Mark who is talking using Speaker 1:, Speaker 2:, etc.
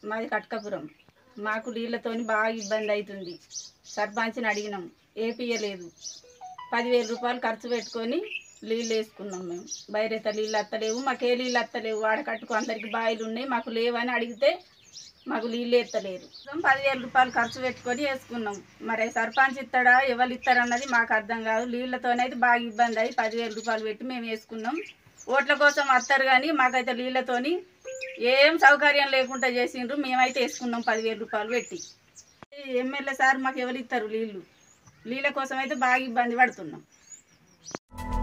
Speaker 1: మాది కట్కపురం మాకు నీళ్ళతోని బాగా ఇబ్బంది అవుతుంది సర్పంచ్ని అడిగినాం ఏపీయలేదు పదివేల రూపాయలు ఖర్చు పెట్టుకొని నీళ్ళు వేసుకున్నాం మేము బయట నీళ్ళు అత్తలేవు మాకు ఏ నీళ్ళు అత్తలేవు వాడకట్టుకు అందరికి బాయిలు ఉన్నాయి మాకు లేవని అడిగితే మాకు నీళ్ళు ఎత్తలేరు పదివేల రూపాయలు ఖర్చు పెట్టుకొని వేసుకున్నాం మరి సర్పంచ్ ఇస్తాడా ఎవరు ఇస్తారన్నది అన్నది మాకు అర్థం కాదు నీళ్ళతోనైతే బాగా ఇబ్బంది అయ్యి పదివేల రూపాయలు పెట్టి మేము వేసుకున్నాం ఓట్ల కోసం వస్తారు కానీ మాకైతే నీళ్ళతోని ఏం సౌకర్యం లేకుండా చేసిండ్రు మేమైతే వేసుకున్నాం పదివేల రూపాయలు పెట్టి ఎమ్మెల్యే సార్ మాకు ఎవరు ఇస్తారు నీళ్ళు నీళ్ళ కోసం అయితే బాగా ఇబ్బంది పడుతున్నాం